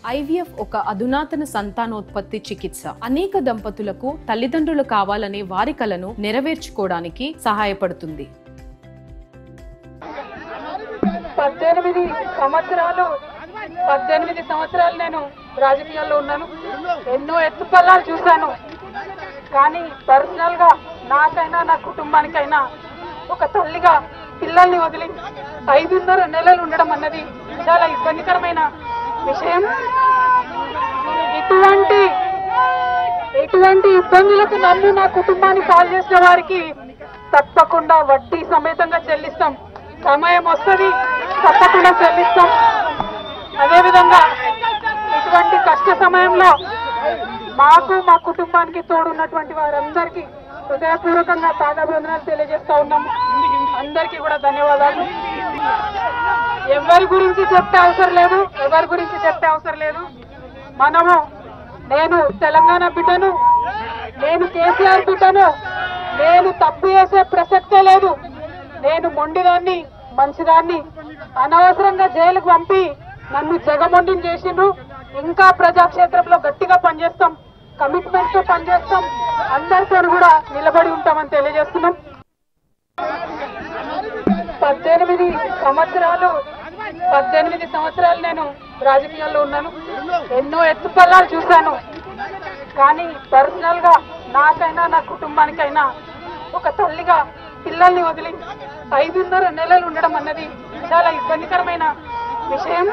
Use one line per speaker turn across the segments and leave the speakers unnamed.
IVF ఒక అధునాతన సంతానోత్పత్తి చికిత్స అనేక దంపతులకు తల్లిదండ్రులు కావాలనే వారి కలను నెరవేర్చుకోవడానికి సహాయపడుతుంది
పద్దెనిమిది సంవత్సరాలు పద్దెనిమిది సంవత్సరాలు నేను రాజకీయాల్లో ఉన్నాను ఎన్నో ఎత్తుపల్లాలు చూశాను కానీ పర్సనల్ గా నాకైనా నా కుటుంబానికైనా ఒక తల్లిగా పిల్లల్ని వదిలి ఐదున్నర నెలలు ఉండడం అన్నది చాలా ఇబ్బందికరమైన విషయం ఇటువంటి ఎటువంటి ఇబ్బందులకు నన్ను నా కుటుంబాన్ని కాల్ చేసిన వారికి తప్పకుండా వడ్డీ సమేతంగా చెల్లిస్తాం సమయం వస్తుంది తప్పకుండా చెల్లిస్తాం అదేవిధంగా ఇటువంటి కష్ట సమయంలో మాకు మా కుటుంబానికి తోడున్నటువంటి వారందరికీ హృదయపూర్వకంగా పాదాభివందనాలు తెలియజేస్తా ఉన్నాం అందరికీ కూడా ధన్యవాదాలు ఎవరి గురించి చెప్పే అవసరం లేదు ఎవరి గురించి చెప్పే అవసరం లేదు మనము నేను తెలంగాణ బిడ్డను నేను కేసీఆర్ బిడ్డను నేను తప్పు చేసే ప్రసక్తే లేదు నేను మొండిదాన్ని మంచిదాన్ని అనవసరంగా జైలుకు పంపి నన్ను జగమొండిని చేసిండ్రు ఇంకా ప్రజాక్షేత్రంలో గట్టిగా పనిచేస్తాం కమిట్మెంట్ తో పనిచేస్తాం అందరితో కూడా నిలబడి ఉంటామని తెలియజేస్తున్నాం పద్దెనిమిది సంవత్సరాలు పద్దెనిమిది సంవత్సరాలు నేను రాజకీయాల్లో ఉన్నాను ఎన్నో ఎత్తుపల్లాలు చూశాను కానీ పర్సనల్ గా నాకైనా నా కుటుంబానికైనా ఒక తల్లిగా పిల్లల్ని వదిలి ఐదున్నర నెలలు ఉండడం అన్నది చాలా ఇబ్బందికరమైన విషయం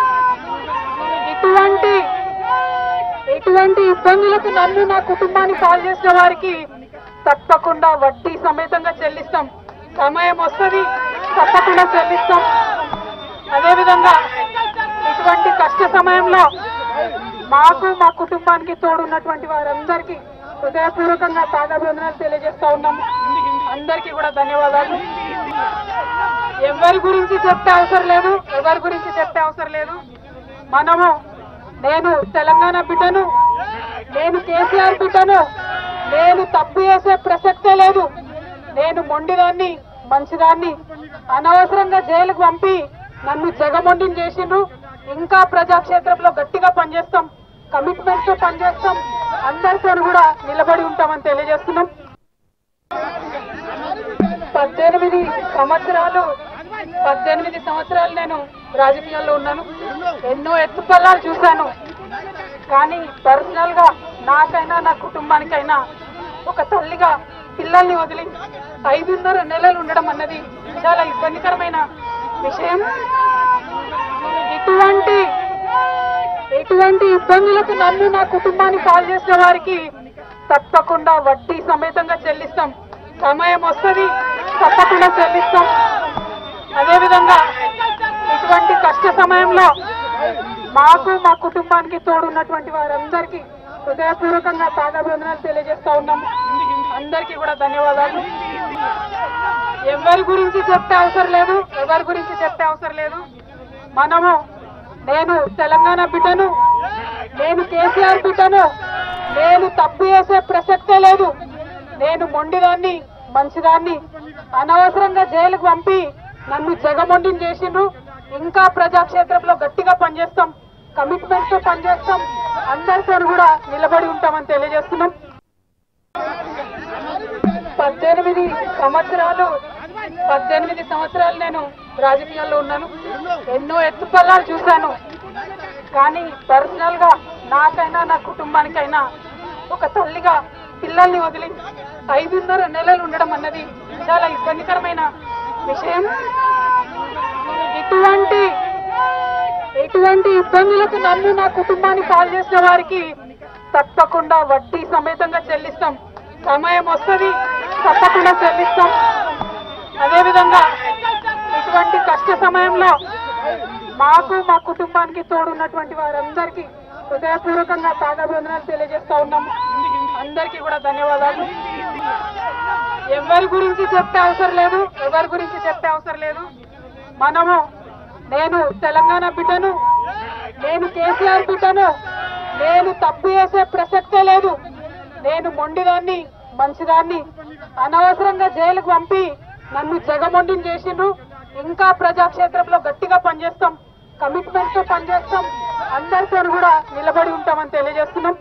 ఇటువంటి ఎటువంటి ఇబ్బందులకు నన్ను నా కుటుంబాన్ని కాల్ చేసిన వారికి తప్పకుండా వడ్డీ సమేతంగా చెల్లిస్తాం సమయం వస్తుంది తప్పకుండా చెల్లిస్తాం అదేవిధంగా ఇటువంటి కష్ట సమయంలో మాకు మా కుటుంబానికి తోడున్నటువంటి వారందరికీ హృదయపూర్వకంగా పాదాభివందనాలు తెలియజేస్తా ఉన్నాం అందరికీ కూడా ధన్యవాదాలు ఎవరి గురించి చెప్పే అవసరం లేదు ఎవరి గురించి చెప్పే అవసరం లేదు మనము నేను తెలంగాణ బిడ్డను నేను కేసీఆర్ బిడ్డను నేను తప్పు చేసే ప్రసక్తే లేదు నేను మొండిదాన్ని మంచిదాన్ని అనవసరంగా జైలుకు పంపి నన్ను జగమొండిని చేసిండ్రు ఇంకా ప్రజాక్షేత్రంలో గట్టిగా పనిచేస్తాం కమిట్మెంట్ తో పనిచేస్తాం అందరితో కూడా నిలబడి ఉంటామని తెలియజేస్తున్నాం పద్దెనిమిది సంవత్సరాలు పద్దెనిమిది సంవత్సరాలు నేను రాజకీయాల్లో ఉన్నాను ఎన్నో ఎత్తుపల్లాలు చూశాను కానీ పర్సనల్ గా నాకైనా నా కుటుంబానికైనా ఒక తల్లిగా పిల్లల్ని వదిలి ఐదున్నర నెలలు ఉండడం అన్నది చాలా ఇబ్బందికరమైన విషయం ఇటువంటి ఎటువంటి ఇబ్బందులకు నన్ను నా కుటుంబాన్ని కాల్ చేసిన వారికి తప్పకుండా వడ్డీ సమేతంగా చెల్లిస్తాం సమయం వస్తుంది తప్పకుండా చెల్లిస్తాం అదేవిధంగా ఇటువంటి కష్ట సమయంలో మాకు మా కుటుంబానికి తోడున్నటువంటి వారందరికీ హృదయపూర్వకంగా పాదాభివందనాలు తెలియజేస్తా ఉన్నాం అందరికీ కూడా ధన్యవాదాలు ఎవరి గురించి చెప్పే అవసరం లేదు ఎవరి గురించి చెప్పే అవసరం లేదు మనము నేను తెలంగాణ బిడ్డను నేను కేసీఆర్ బిడ్డను నేను తప్పు చేసే ప్రసక్తే లేదు నేను మొండిదాన్ని మంచిదాన్ని అనవసరంగా జైలుకు పంపి నన్ను జగమొండిని చేసిండ్రు ఇంకా ప్రజాక్షేత్రంలో గట్టిగా పనిచేస్తాం కమిట్మెంట్ తో పనిచేస్తాం అందరితో కూడా నిలబడి ఉంటామని తెలియజేస్తున్నాం పద్దెనిమిది సంవత్సరాలు పద్దెనిమిది సంవత్సరాలు నేను రాజకీయాల్లో ఉన్నాను ఎన్నో ఎత్తుపల్లాలు చూశాను కానీ పర్సనల్ గా నాకైనా నా కుటుంబానికైనా ఒక తల్లిగా పిల్లల్ని వదిలి ఐదున్నర నెలలు ఉండడం అన్నది చాలా ఇబ్బందికరమైన విషయం ఇటువంటి ఎటువంటి ఇబ్బందులకు నన్ను నా కుటుంబాన్ని కాల్ చేసిన వారికి తప్పకుండా వడ్డీ సమేతంగా చెల్లిస్తాం సమయం వస్తుంది తప్పకుండా చెల్లిస్తాం అదేవిధంగా ఇటువంటి కష్ట సమయంలో మాకు మా కుటుంబానికి తోడున్నటువంటి వారందరికీ హృదయపూర్వకంగా పాదాభివందనాలు తెలియజేస్తా ఉన్నాం అందరికీ కూడా ధన్యవాదాలు ఎవరి గురించి చెప్పే అవసరం లేదు ఎవరి గురించి చెప్పే అవసరం లేదు మనము నేను తెలంగాణ బిడ్డను నేను కేసీఆర్ బిడ్డను నేను తప్పు చేసే ప్రసక్తే లేదు నేను మొండిదాన్ని మంచిదాన్ని అనవసరంగా జైలుకు పంపి నన్ను జగమొండిని చేసిండ్రు ఇంకా ప్రజాక్షేత్రంలో గట్టిగా పనిచేస్తాం కమిట్మెంట్ తో పనిచేస్తాం అందరితో కూడా నిలబడి ఉంటామని తెలియజేస్తున్నాం